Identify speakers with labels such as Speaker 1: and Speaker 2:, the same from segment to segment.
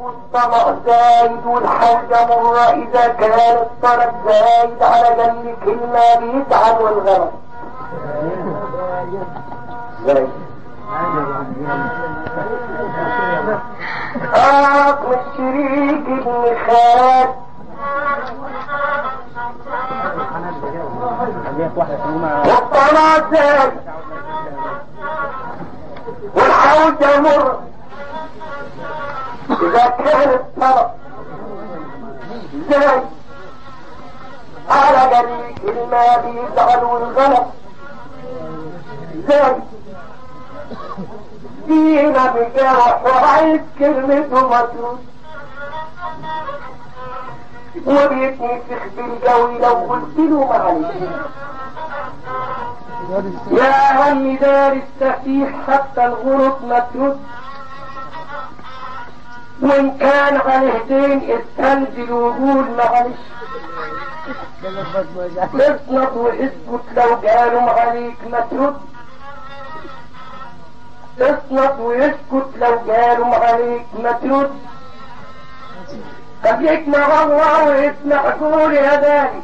Speaker 1: والطمع زايد والحوجة مرة إذا كان الطلب زايد على جنب كلمة بيزعل والغلط زايد آه من شريك ابن خالد والطمع زايد والحوجة مرة إذا كان الطلب زي على جريك الماء بيزعل والغلط زي فينا بجرح وعايز كلمته مطلوب وبيتنفخ بالجوي لو قلت له معلش يا هم دار السفيح حتى الغرب مترد وان كان عليه دين استنزل وقول معلش اصنط واسكت لو قالوا عليك ما ترد اصنط واسكت لو قالوا عليك ما ترد خليك مع الله واسمع قول يا داري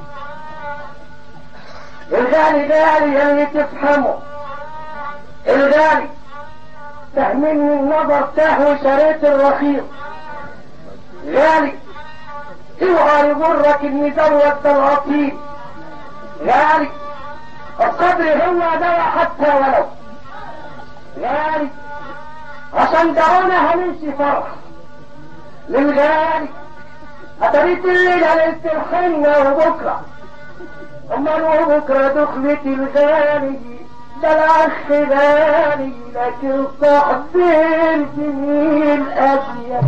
Speaker 1: الغالي غالي اللي تفهمه الغالي فهمني النظر تهوي شريط الرخيص غالي اوعى يغرك ان دوت العصير غالي الصبر هو دواء حتى ولو غالي عشان دعونا هنمشي فرح للغالي هتريد الليلة ليلة الحنة وبكرة امال وبكرة دخلة الغالي ده العخ غالي لكن صاحب الجميل أزيد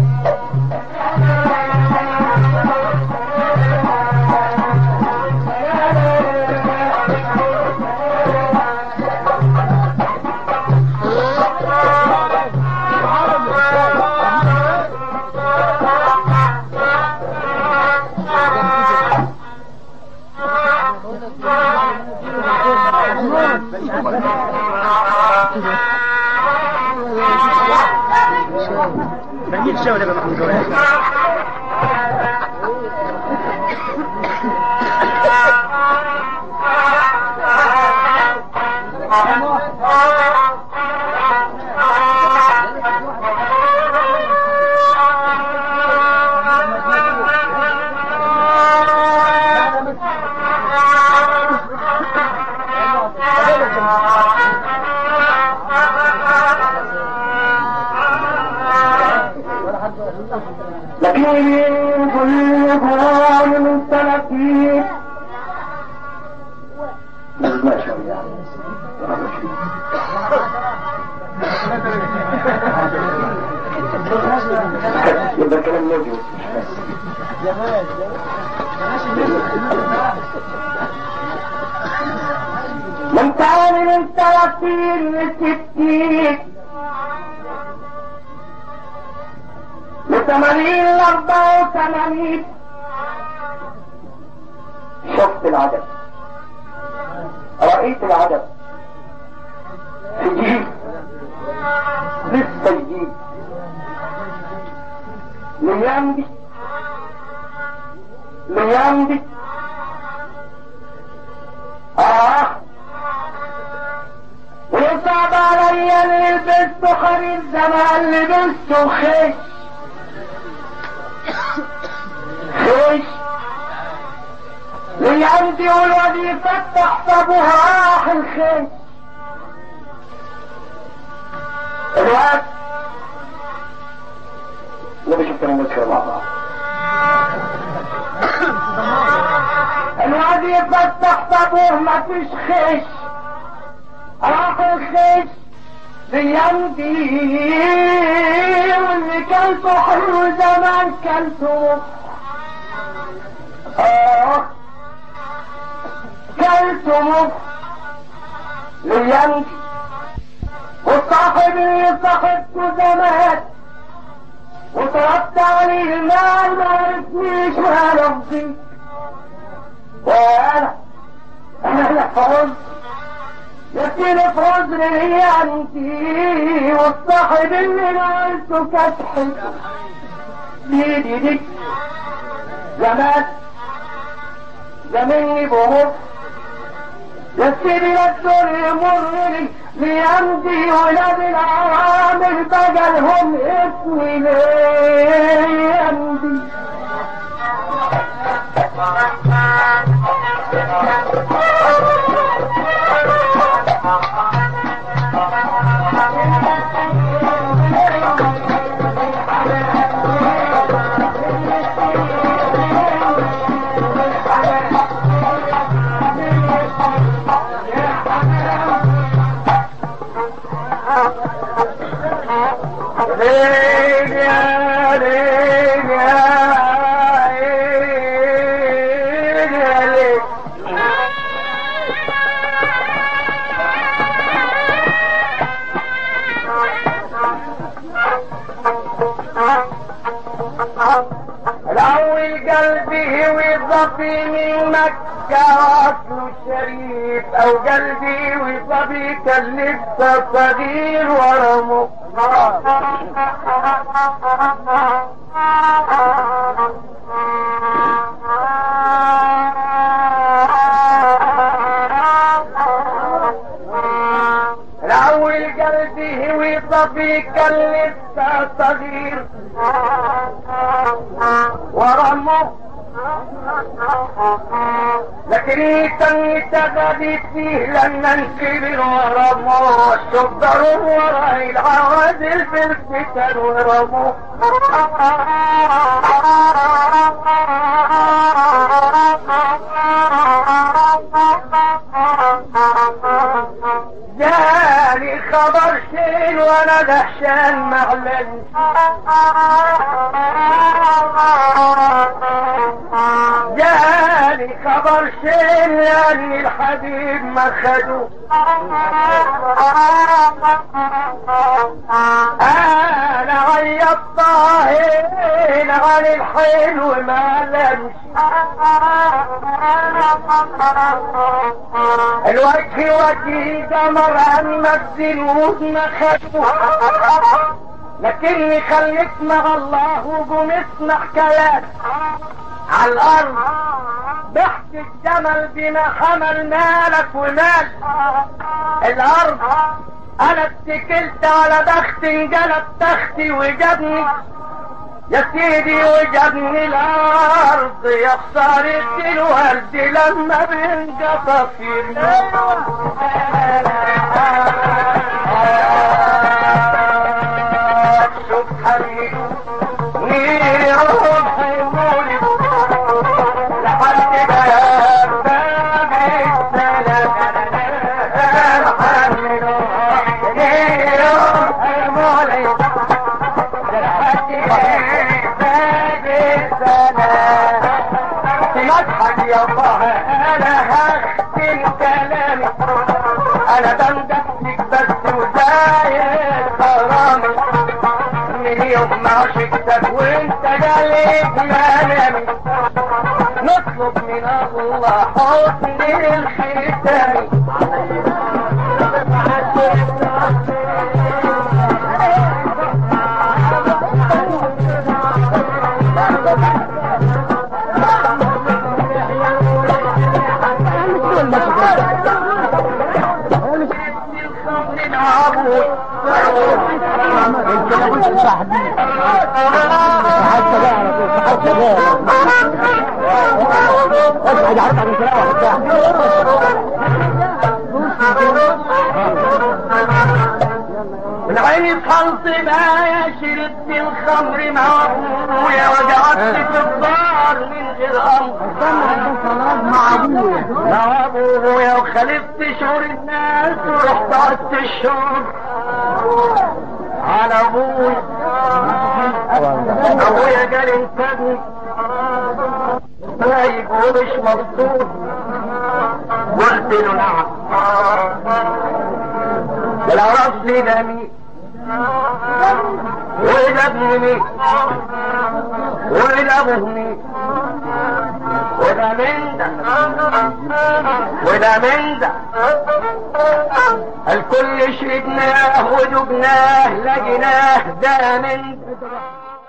Speaker 2: بنجيب شو ده محمود
Speaker 1: لكن كل قرآن من سلفين ما شاء الله يبقى كلام نجم من كان من ثلاثين لستين لثمانين لأربعة وثمانين شفت العدد رأيت العدد في جيب لسه يجيب الايام دي الايام دي اه ويصعب عليا اللي لبسته خريف زمان لبسته خيش خيش ليعندي والوظيفة تحسبها راح الخيش الوقت نبي شفت المذكرة مع بعض الوظيفة تحسبه ما فيش خيش راح الخيش بيمدي واللي كلته حلو زمان كلته آه كلته مخ ليمدي والصاحب اللي صاحبته زمان وطلبت عليه المال ما عرفنيش ولا لفظي وانا انا في عذر يكفيني في عذر هي انتي والصاحب اللي نالته كتحي سيدي دي زمان زمني بمر يا سيدي يسر يمرني ليمضي ولاد العوامل بجلهم اسمي ليمضي رجع رجع رجع الأول قلبي وصفي من مكة أصله شريف أو قلبي وصفي كان لسه صغير ورمه الأول قلبي وصفي كان لسه صغير ورمه لكن كان تغدي فيه لما نكبر ورموه شبروا ورا العوادل في الفتن ورموه جاني خبر شين وانا دهشان معلن جاني خبر شين يعني الحبيب ما خدوه انا عيط طاهين عن الحلو ما لمش الوجه وجه قمر اما الزنود ما خدوه لكني خليت مع الله وقوم اسمع كلام على الارض ضحك الجمل بما حمل مالك ومال الارض انا اتكلت على بخت انجلب تختي وجابني يا سيدي وجابني الارض يا خسارة الورد لما بينقطع في شوف حبيبي نيرهم حيمولي لحد باب باب السلام حملوا نيرهم حيمولي لحد باب السلام تضحك يا الله انا هختم كلامي انا بندفك بس وزايد غرامي من يوم ما عشقتك وانت جالك منامي نطلب من الله حسن الختام
Speaker 2: انت ما قلتش صاحبي حتى بقى على طول حتى بقى اصحى عرفت عن الكلام
Speaker 1: من عين خلط ما يا شربت الخمر مع ابويا وقعدت في الدار من غير امر
Speaker 2: مع ابويا
Speaker 1: مع ابويا وخلفت شعور الناس ورحت قعدت الشرب على ابويا ابويا قال انتبه رايق ومش مبسوط قلت له نعم قال عرفني ده مين وده ابن مين وده ابوه مين وده من ده وده من ده الكل شربناه ودقناه لقيناه ده من ده